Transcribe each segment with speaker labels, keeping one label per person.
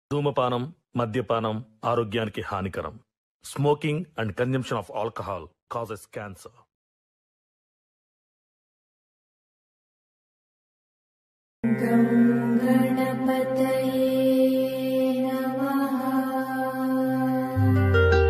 Speaker 1: ధూమపానం మద్యపానం ఆరోగ్యానికి హానికరం smoking and consumption of alcohol causes cancer
Speaker 2: गणपतये नमः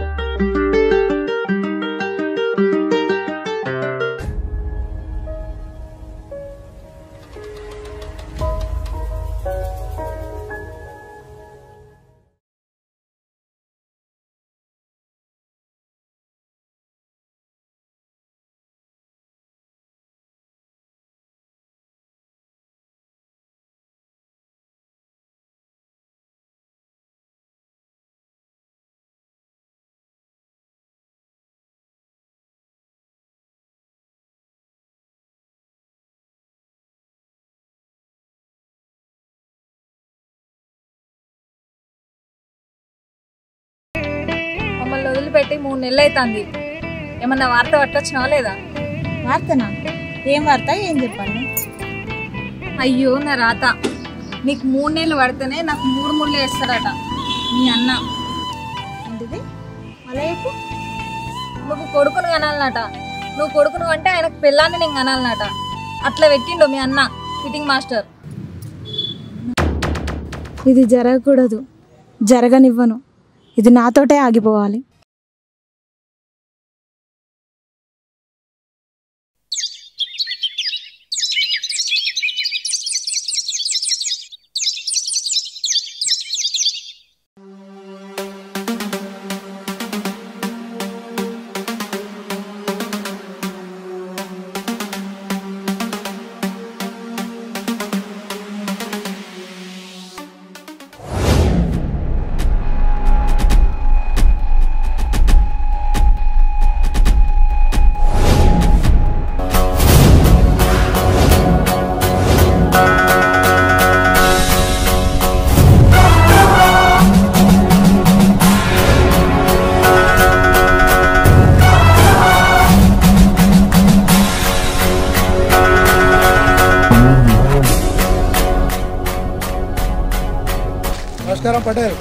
Speaker 3: మమ్మల్ని వదిలిపెట్టి మూడు నెలలు అవుతుంది ఏమన్నా వార్త పట్టొచ్చినావా లేదా
Speaker 4: వార్తనా ఏం వార్త ఏం చెప్పండి
Speaker 3: అయ్యో నా రాత నీకు మూడు నెలలు పడితేనే నాకు మూడు ముళ్ళు వేస్తాడట మీ అన్న
Speaker 4: ఏంటిది అలా చెప్పు
Speaker 3: నువ్వు కొడుకును కనాలనట నువ్వు కొడుకును అంటే ఆయనకు పెళ్ళాన్ని నేను కనాలనట అట్లా పెట్టిండు మీ అన్న ఫిట్టింగ్ మాస్టర్
Speaker 4: ఇది జరగకూడదు జరగనివ్వను ఇది నాతోటే ఆగిపోవాలి
Speaker 5: నమస్కారం పటేల్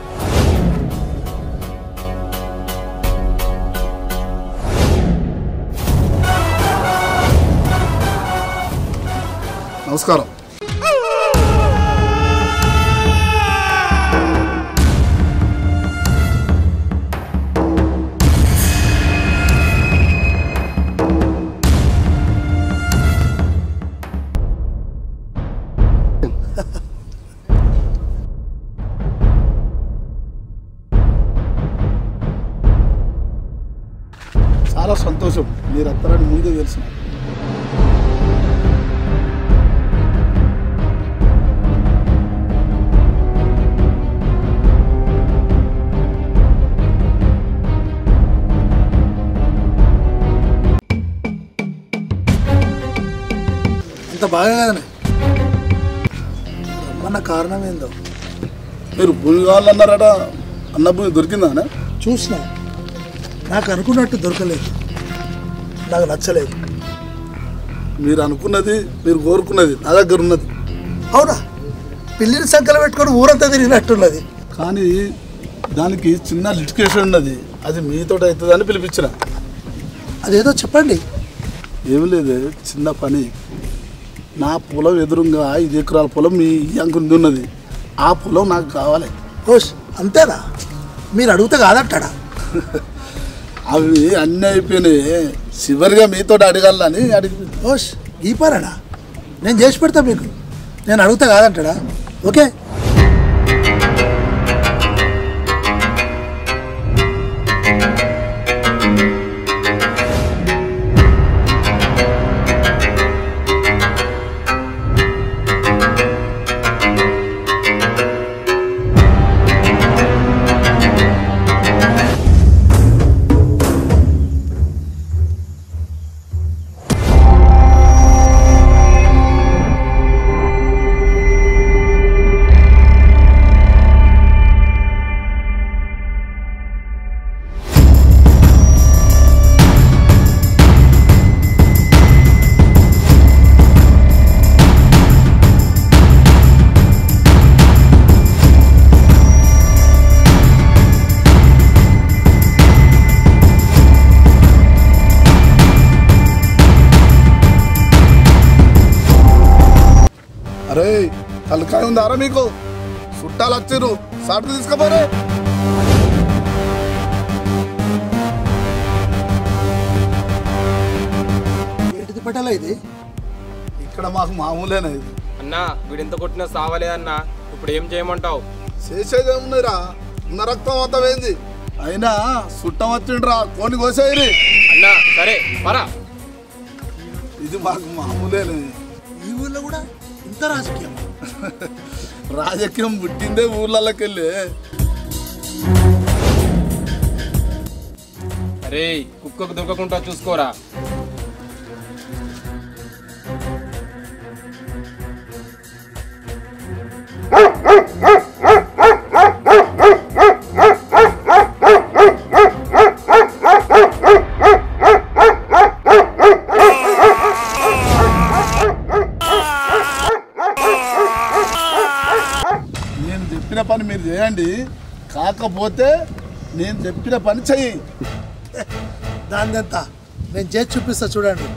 Speaker 6: నమస్కారం చాలా సంతోషం మీరు అత్తరని ముందే తెలిసిన
Speaker 5: అంత బాగా కదనే రమ్మన్న కారణం ఏందో
Speaker 6: మీరు భూమి కావాలన్నారట అన్న భూమి దొరికిందా
Speaker 5: చూసిన నాకు అనుకున్నట్టు దొరకలేదు నాకు నచ్చలేదు
Speaker 6: మీరు అనుకున్నది మీరు కోరుకున్నది నా దగ్గర ఉన్నది
Speaker 5: అవునా పిల్లిని సంఖ్యలో పెట్టుకొని ఊరంతా తిరిగినట్టున్నది
Speaker 6: కానీ దానికి చిన్న లిటికేషన్ ఉన్నది అది మీతో అవుతుందని పిలిపించిన
Speaker 5: అదేదో చెప్పండి
Speaker 6: ఏమి లేదు చిన్న పని నా పొలం ఎదురుగా ఐదు ఎకరాల పొలం మీ అంకునిది ఉన్నది ఆ పొలం నాకు కావాలి
Speaker 5: ఓష్ అంతేనా మీరు అడిగితే కాదంటాడా
Speaker 6: అవి అన్నీ అయిపోయినాయి చివరిగా మీతో అడగాలని అడిగి
Speaker 5: ఓష్ ఈ పనేనా నేను చేసి పెడతా మీకు నేను అడుగుతా కాదంటాడా ఓకే
Speaker 6: ఏయ్ తలకాయ ఉందారా మీకు చుట్టాలు వచ్చిర్రు సాటు తీసుకుపోరే
Speaker 5: ఏంటిది పట్టాలా ఇది
Speaker 6: ఇక్కడ మాకు మామూలేనా ఇది
Speaker 2: అన్నా వీడింత కొట్టినా సావలేదన్నా ఇప్పుడు ఏం చేయమంటావు
Speaker 6: చేసేది ఏమున్నాయిరా ఉన్న రక్తం అంతా పోయింది అయినా చుట్టం వచ్చిండ్రా కోని కోసేయరి
Speaker 2: అన్నా సరే పరా
Speaker 6: ఇది మాకు మామూలేనే
Speaker 5: ఈ ఊర్లో కూడా ఇంత రాజకీయం
Speaker 6: రాజకీయం పుట్టిందే ఊర్లలోకి వెళ్ళి
Speaker 2: అరే కుక్కకు దొరకకుండా చూసుకోరా
Speaker 6: నేను చెప్పిన పని మీరు చేయండి కాకపోతే నేను చెప్పిన పని చెయ్యి
Speaker 5: దానిదంతా నేను చేసి చూపిస్తా చూడండి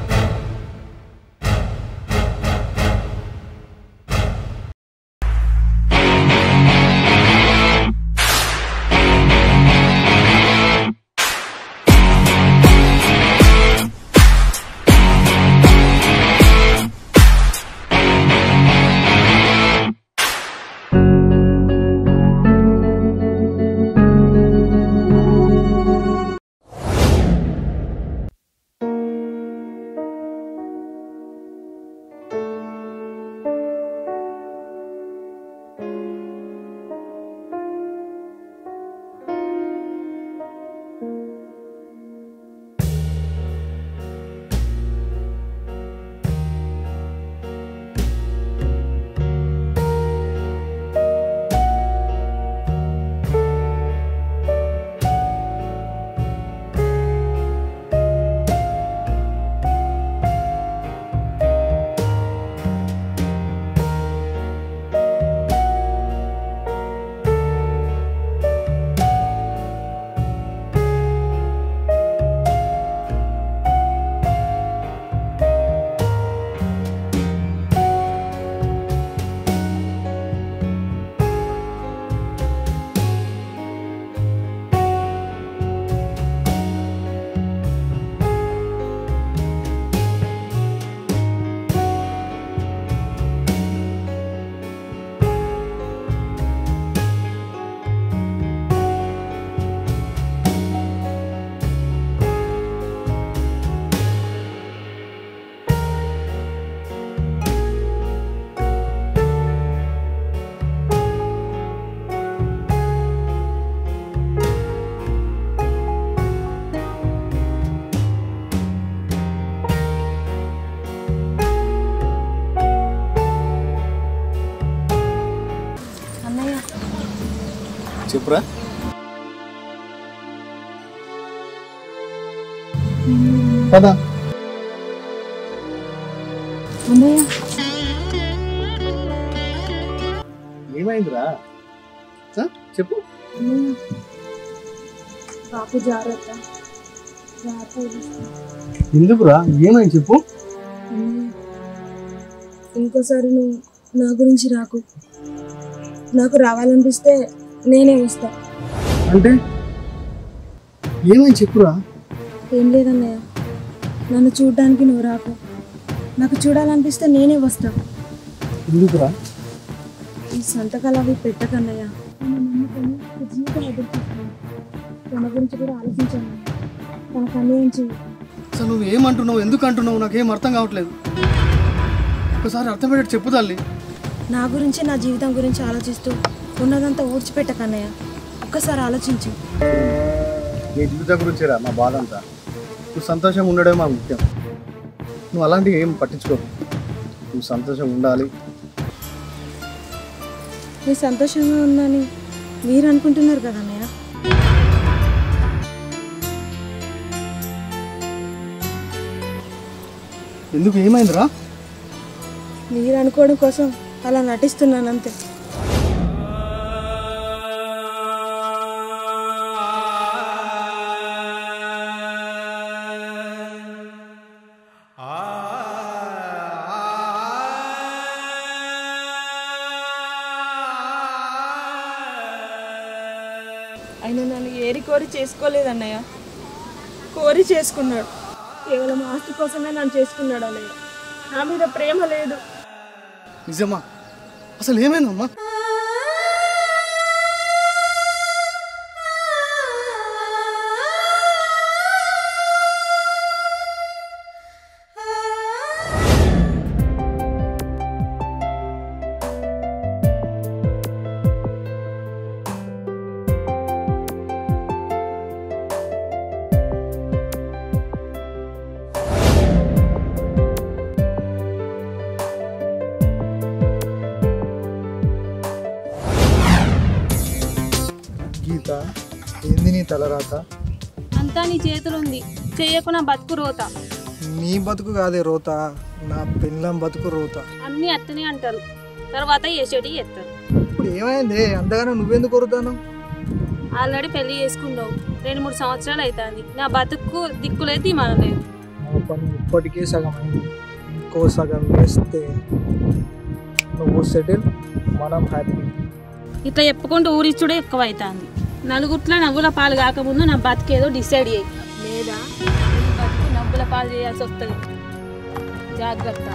Speaker 3: అన్నయ్య
Speaker 6: చెప్పురా పదా
Speaker 3: అన్నయ్య
Speaker 6: ఏమైందిరా చెప్పు
Speaker 3: అన్నయ్య బాపు జాగ్రత్త జాగ్రత్త చూసుకో.
Speaker 6: ఎందుకురా ఏమైంది చెప్పు
Speaker 3: అన్నయ్య ఇంకోసారి నువ్వు నా గురించి రాకు నాకు రావాలనిపిస్తే నేనే వస్తా
Speaker 6: అంటే ఏమైంది చెప్పురా
Speaker 3: ఏం లేదన్నయ్య నన్ను చూడడానికి నువ్వు రాకు నాకు చూడాలనిపిస్తే నేనే వస్తా
Speaker 6: ఎందుకురా
Speaker 3: ఈ సంతకాలు అవి పెట్టకన్నయ్య నన్ను నమ్ముకొని ఒక జీవితం ఎదుర్కొంటున్నాను తన గురించి కూడా ఆలోచించాను తనకు అన్యాయం చెయ్యి
Speaker 7: అసలు నువ్వు ఏమంటున్నావు ఎందుకు అంటున్నావు నాకేం అర్థం కావట్లేదు ఒకసారి అర్థమయ్యేట్టు చెప్పు తల్లి
Speaker 3: నా గురించి నా జీవితం గురించి ఆలోచిస్తూ ఉన్నదంతా ఊడ్చిపెట్టకన్నయ్య ఒక్కసారి ఆలోచించు
Speaker 7: నీ జీవితం గురించేరా మా బాధ అంతా నువ్వు సంతోషంగా ఉండడమే మా ముఖ్యం నువ్వు అలాంటివి ఏం పట్టించుకోకు నువ్వు సంతోషంగా ఉండాలి
Speaker 3: నేను సంతోషంగా ఉన్నాని మీరు అనుకుంటున్నారు కదా అన్నయ్య
Speaker 7: ఎందుకు ఏమైందిరా
Speaker 3: మీరు అనుకోవడం కోసం అలా నటిస్తున్నాను అంతే ఆయన నన్ను ఏరి కోరి చేసుకోలేదన్నయ్య కోరి చేసుకున్నాడు కేవలం ఆస్తి కోసమే నన్ను చేసుకున్నాడు అన్నయ్య నా మీద ప్రేమ లేదు
Speaker 7: నిజమా అసలు ఏమైందమ్మా
Speaker 8: గీత ఏంది నీ తలరాత
Speaker 9: అంతా నీ చేతులుంది చెయ్యకున్నా బతుకు రోత
Speaker 8: నీ బతుకు కాదే రోత నా పెళ్ళం బతుకు రోత
Speaker 9: అన్నీ అత్తనే అంటారు తర్వాత ఏసేటి ఎత్తారు
Speaker 8: ఇప్పుడు ఏమైంది అంతగానో నువ్వెందుకు కొరుతాను
Speaker 9: ఆల్రెడీ పెళ్లి చేసుకున్నావు రెండు మూడు సంవత్సరాలు అవుతుంది నా బతుకు దిక్కులేదు మనం లేదు
Speaker 8: నా పని ఇప్పటికే సగం అయింది ఇంకో సగం వేస్తే నువ్వు సెటిల్ మనం హ్యాపీ
Speaker 9: ఇట్లా చెప్పుకుంటూ ఊరిచ్చుడే ఎక్కువ అవుతుంది నలుగుట్ల నవ్వుల పాలు కాకముందు నా బతికేదో డిసైడ్ చేయి లేదా నీ బతుకు నవ్వుల పాలు చేయాల్సి వస్తుంది జాగ్రత్త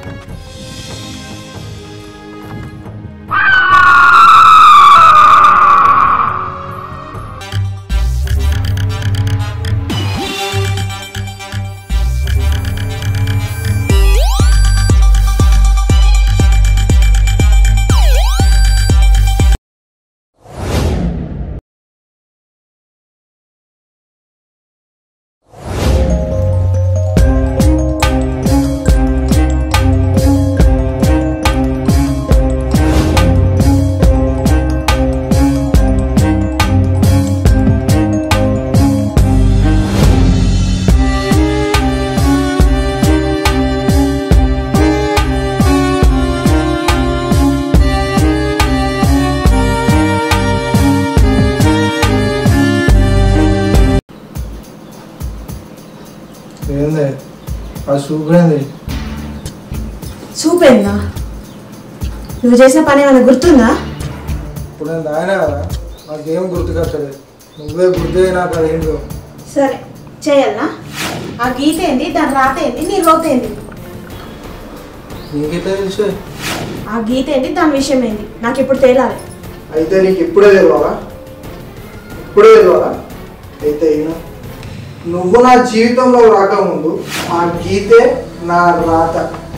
Speaker 8: ఏంది ఆ సూప్ ఏంది
Speaker 4: చూపేందా నువ్వు చేసిన పని ఏమైనా గుర్తుందా
Speaker 8: ఇప్పుడు నేను తాగినా కదా నాకేం గుర్తుకొచ్చలేదు నువ్వే గుర్తు నాకు అదేంటో
Speaker 4: సరే చేయాలనా ఆ గీత ఏంది దాని రాత ఏంది నీ రోత ఏంది
Speaker 8: నీకెట్లా తెలుసు
Speaker 4: ఆ గీత ఏంది దాని విషయం ఏంది నాకు ఇప్పుడు తేలాలి
Speaker 8: అయితే నీకు ఇప్పుడే తెలియాలా ఇప్పుడే తెలియాలా అయితే ఈయన నువ్వు నా జీవితంలో రాకముందు ఆ గీతే నా రాత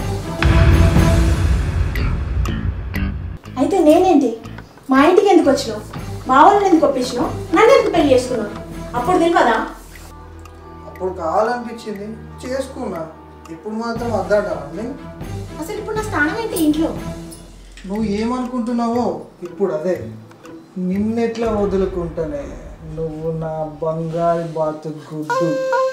Speaker 4: అయితే నేనేంటి మా ఇంటికి ఎందుకు వచ్చినావు మా వాళ్ళని ఎందుకు ఒప్పించినావు నన్ను ఎందుకు పెళ్లి చేసుకున్నావు అప్పుడు తెలియదా
Speaker 8: అప్పుడు కావాలనిపించింది చేసుకున్నా ఇప్పుడు మాత్రం వద్దంటావా
Speaker 4: అసలు ఇప్పుడు నా స్థానం ఏంటి ఇంట్లో
Speaker 8: నువ్వు ఏమనుకుంటున్నావో ఇప్పుడు అదే నిన్నెట్లా వదులుకుంటానే నువ్వు నా బంగారు బాతు గుడ్డు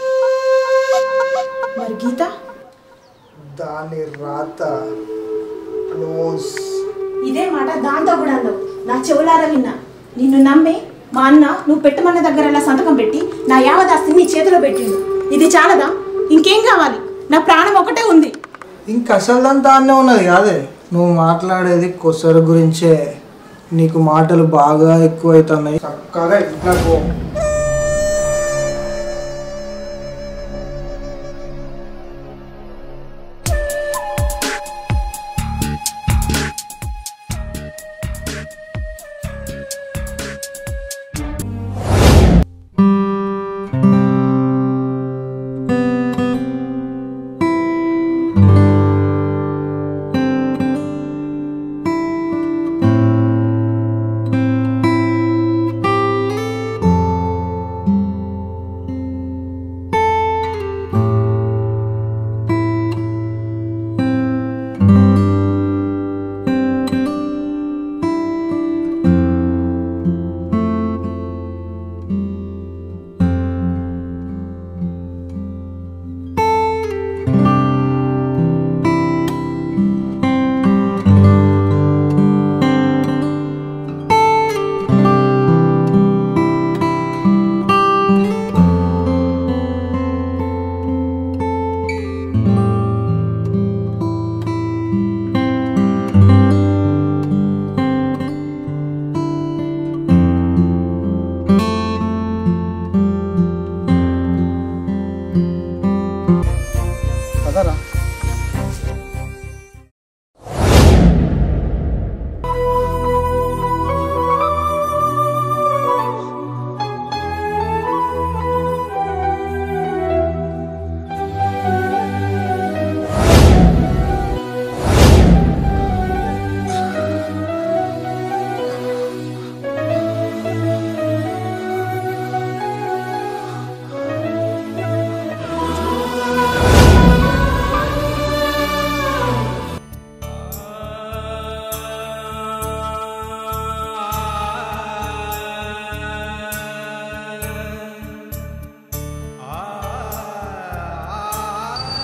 Speaker 4: మరి గీత
Speaker 8: దాని రాత క్లోజ్
Speaker 4: ఇదే మాట దాంతో కూడా అన్నావు నా చెవులారా విన్నా నిన్ను నమ్మి మా అన్న నువ్వు పెట్టమన్న దగ్గర ఇలా సంతకం పెట్టి నా యావదాస్తి నీ చేతిలో పెట్టిండు ఇది చాలదా ఇంకేం కావాలి నా ప్రాణం ఒకటే ఉంది
Speaker 8: ఇంక అసలుదంతా అన్నీ ఉన్నది కాదే నువ్వు మాట్లాడేది కొసరు గురించే నీకు మాటలు బాగా ఎక్కువైతున్నాయి చక్కగా ఇంట్లో పో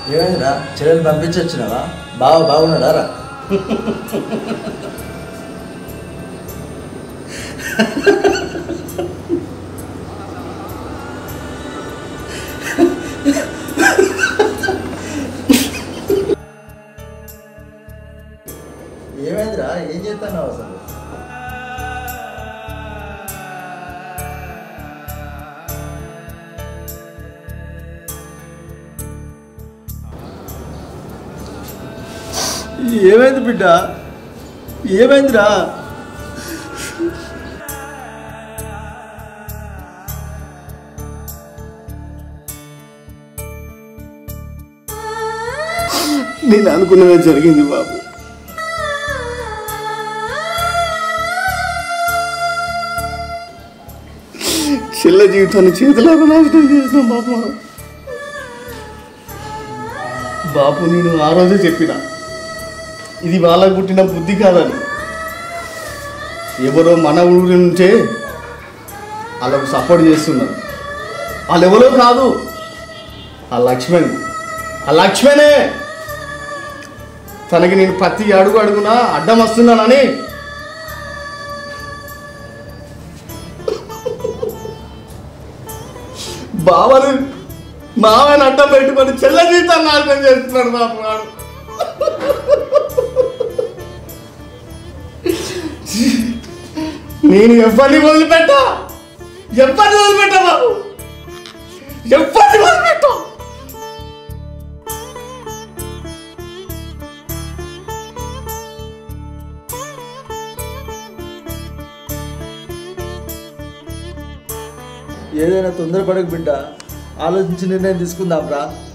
Speaker 10: ఏమైందిరా చెల్లెని పంపించొచ్చినావా బావ బాగున్నాడా రా ఏమైందిరా ఏం చేస్తున్నావు అసలు ఏమైంది బిడ్డ ఏమైందిరా
Speaker 6: నేను అనుకున్నదే జరిగింది బాబు చెల్ల జీవితాన్ని చేతులారా నాశనం చేసిన బాబు మనం. బాపు నేను ఆ రోజే చెప్పిన ఇది వాళ్ళకు పుట్టిన బుద్ధి కాదని ఎవరో మన ఊరి నుంచే వాళ్ళకు సపోర్ట్ చేస్తున్నారు వాళ్ళు ఎవరో కాదు ఆ లక్ష్మణ్ ఆ లక్ష్మణే తనకి నేను ప్రతి అడుగు అడుగునా అడ్డం వస్తున్నానని బావని మావని అడ్డం పెట్టుకొని చెల్ల జీవితాన్ని నాశనం చేస్తున్నాడు బాబు వాడు నేను ఎవరిని వదిలిపెట్టా ఎవరిని వదిలిపెట్టా బాబు ఎవరిని వదిలిపెట్టా
Speaker 10: ఏదైనా తొందరపడకు బిడ్డ ఆలోచించి నిర్ణయం తీసుకుందాం రా